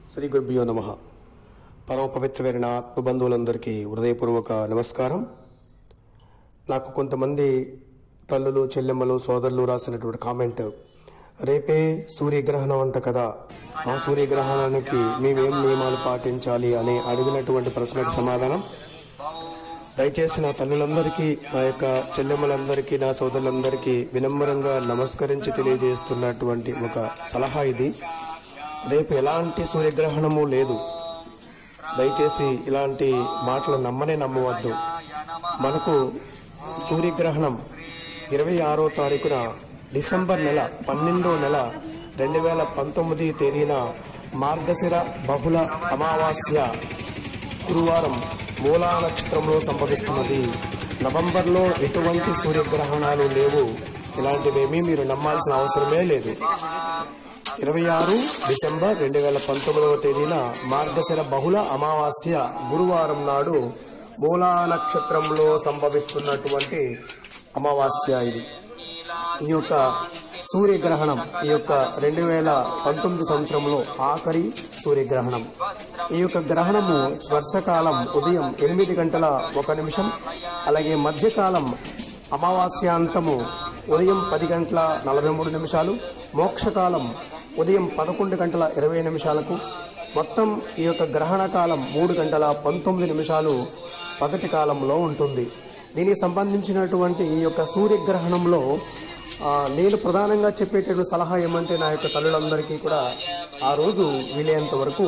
శ్రీ గురుభ్యో నమ పరమ పవిత్రమైన ఆత్మబంధువులందరికీ హృదయపూర్వక నమస్కారం నాకు కొంతమంది తల్లులు చెల్లెమ్మలు సోదరులు రాసినటువంటి కామెంట్ రేపే సూర్యగ్రహణం అంట కదా ఆ సూర్యగ్రహణానికి మేమేం నియమాలు పాటించాలి అని అడిగినటువంటి ప్రశ్నకు సమాధానం దయచేసి నా తల్లులందరికీ నా యొక్క చెల్లెమ్మలందరికీ నా సోదరులందరికీ వినమ్రంగా నమస్కరించి తెలియజేస్తున్నటువంటి ఒక సలహా ఇది రేపు ఎలాంటి సూర్యగ్రహణము లేదు దయచేసి ఇలాంటి మాటలు నమ్మనే నమ్మవద్దు మనకు సూర్యగ్రహణం ఇరవై ఆరో తారీఖున డిసెంబర్ నెల పన్నెండో నెల రెండు వేల పంతొమ్మిది తేదీన మార్గశిర బహుళ అమావాస్య గురువారం మూలా నక్షత్రంలో సంభవిస్తున్నది నవంబర్లో ఎటువంటి సూర్యగ్రహణాలు లేవు ఇలాంటివేమీ మీరు నమ్మాల్సిన అవసరమే లేదు ఇరవై ఆరు డిసెంబర్ రెండు వేల పంతొమ్మిదవ తేదీన మార్గశిర బహుళ అమావాస్య గురువారం నాడు మూలా నక్షత్రంలో సంభవిస్తున్నటువంటి అమావాస్య ఇది ఈ యొక్క సూర్యగ్రహణం ఈ యొక్క రెండు వేల పంతొమ్మిది సంవత్సరంలో ఆఖరి సూర్యగ్రహణం ఈ యొక్క గ్రహణము వర్షకాలం ఉదయం ఎనిమిది గంటల ఒక నిమిషం అలాగే మధ్యకాలం అమావాస్యాంతము ఉదయం పది గంటల నలభై మూడు నిమిషాలు మోక్షకాలం ఉదయం పదకొండు గంటల ఇరవై నిమిషాలకు మొత్తం ఈ యొక్క గ్రహణ కాలం మూడు గంటల పంతొమ్మిది నిమిషాలు పగటి కాలంలో ఉంటుంది దీనికి సంబంధించినటువంటి ఈ యొక్క సూర్యగ్రహణంలో ఆ, నేను ప్రధానంగా చెప్పేటటువంటి సలహా ఏమంటే నా యొక్క తల్లులందరికీ కూడా ఆ రోజు వీలైనంత వరకు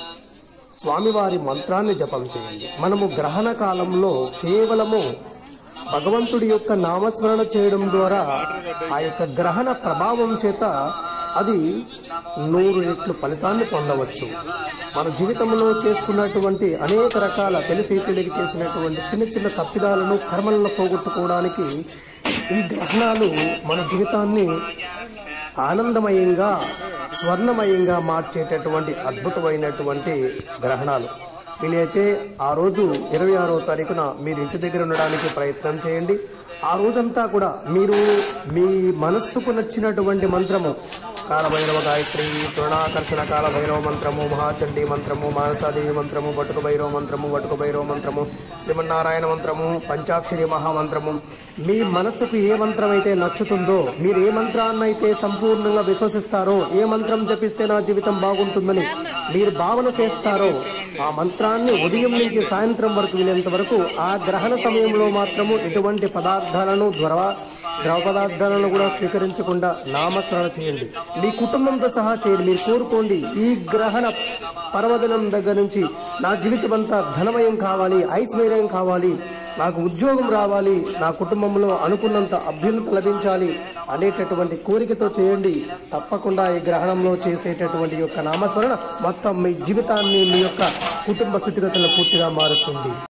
స్వామివారి మంత్రాన్ని జపం చేయండి మనము గ్రహణ కాలంలో కేవలము భగవంతుడి యొక్క నామస్మరణ చేయడం ద్వారా ఆ యొక్క గ్రహణ ప్రభావం చేత అది నూరు రెట్లు ఫలితాన్ని పొందవచ్చు మన జీవితంలో చేసుకున్నటువంటి అనేక రకాల తెలిసి తెలియక చేసినటువంటి చిన్న చిన్న తప్పిదాలను కర్మలను పోగొట్టుకోవడానికి ఈ గ్రహణాలు మన జీవితాన్ని ఆనందమయంగా స్వర్ణమయంగా మార్చేటటువంటి అద్భుతమైనటువంటి గ్రహణాలు వీలైతే ఆ రోజు ఇరవై ఆరో తారీఖున మీరు ఇంటి దగ్గర ఉండడానికి ప్రయత్నం చేయండి ఆ రోజంతా కూడా మీరు మీ మనస్సుకు నచ్చినటువంటి మంత్రము కాలభైరవ గాయత్రి తృణాకర్షణ కాలభైరవ మంత్రము మహాచండీ మంత్రము మానసాదేవి మంత్రము బటుక భైరవ మంత్రము బటుక భైరవ మంత్రము శ్రీమన్నారాయణ మంత్రము పంచాక్షరి మహామంత్రము మీ మనస్సుకు ఏ మంత్రం అయితే నచ్చుతుందో మీరు ఏ మంత్రాన్ని అయితే సంపూర్ణంగా విశ్వసిస్తారో ఏ మంత్రం జపిస్తే నా జీవితం బాగుంటుందని మీరు భావన చేస్తారో ఆ మంత్రాన్ని ఉదయం నుంచి సాయంత్రం వరకు వీలైనంత వరకు ఆ గ్రహణ సమయంలో మాత్రము ఎటువంటి పదార్థాలను ద్రవ ద్రవ పదార్థాలను కూడా స్వీకరించకుండా నామస్మరణ చేయండి మీ కుటుంబంతో సహా చేయండి మీరు కోరుకోండి ఈ గ్రహణ పర్వదినం దగ్గర నుంచి నా జీవితం అంతా ధనమయం కావాలి ఐశ్వర్యం కావాలి నాకు ఉద్యోగం రావాలి నా కుటుంబంలో అనుకున్నంత అభ్యున్నత లభించాలి అనేటటువంటి కోరికతో చేయండి తప్పకుండా ఈ గ్రహణంలో చేసేటటువంటి యొక్క నామస్మరణ మొత్తం మీ జీవితాన్ని మీ యొక్క కుటుంబ స్థితిగతులను పూర్తిగా మారుస్తుంది